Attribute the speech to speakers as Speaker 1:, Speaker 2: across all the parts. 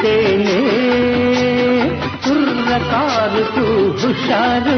Speaker 1: ఉంటేనే కుర్రకారుకు హుషారు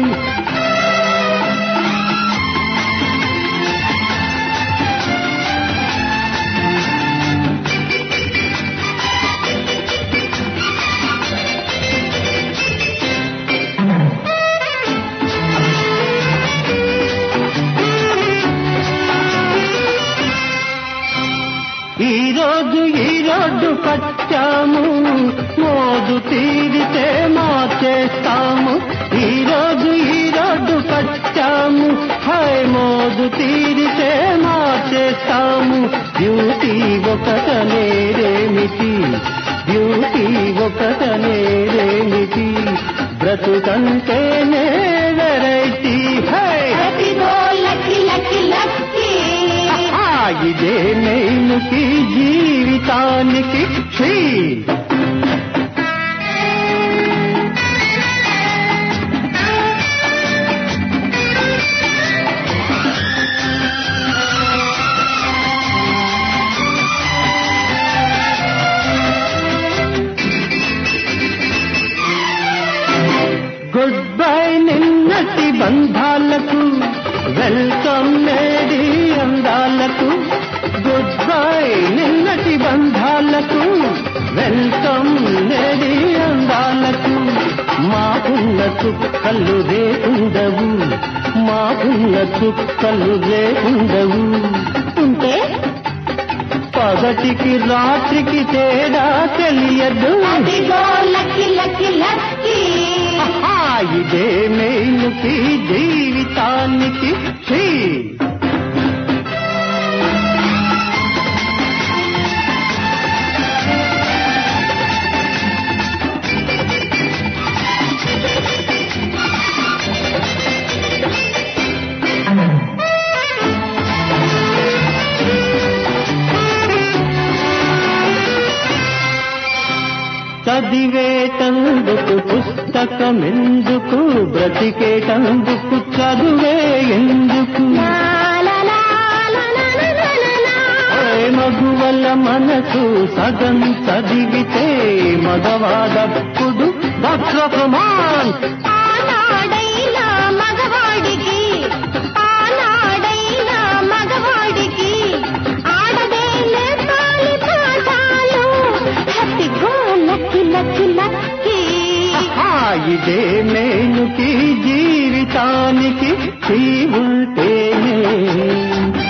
Speaker 1: ఈ రోజు ఈ రోడ్డు పచ్చాము మోదు తీరితే మార్చేస్తాము ఈ రోజు ఈ రోడ్డు పచ్చాము హై మోదు తీరితే మార్చేస్తాము బ్యూటీ ఒకటనేరేమిటి బ్యూటీ ఒకటనేరేమిటి బ్రతుకంటేనే వెరైటీ హై
Speaker 2: అదిగో లక్కి లక్కి లక్కి
Speaker 1: ఆ, ఇదే నేనుకి జీవితానికి ఛీ! గుడ్ బై నిన్నటి బంధాలకు వెల్కమ్ నేడి అందాలకు గుడ్ బై నిన్నటి బంధాలకు వెల్కమ్ నేడి అందాలకు మాకున్న చుక్కలు రేకుండవు మాకున్న చుక్కలు రేకుండవు
Speaker 2: ఉంటే
Speaker 1: పగటికి రాత్రికి తేడా తెలియదు
Speaker 2: అదిగో లక్కి లక్కి లక్కి
Speaker 1: ఆహా, ఇదే మేలుకి జీవితానికి ఛీ! చదివేటందుకు పుస్తకమెందుకు బ్రతికేటందుకు చదువే ఎందుకు
Speaker 2: లా లా లా లా లా లా లా లా లా.
Speaker 1: ఏ మగువల మనసు సగం చదివితే మగవాదప్పుడు దక్షమాన్
Speaker 2: ఆనాడైనా మగవాడికి ఆనాడైనా మగవాడికి ఆడదే నేర్పాలి పాఠాలు అదిగో లక్కి లక్కి లక్కి
Speaker 1: ఇదే నేనుకి జీవితానికి చీ ఉంటేనే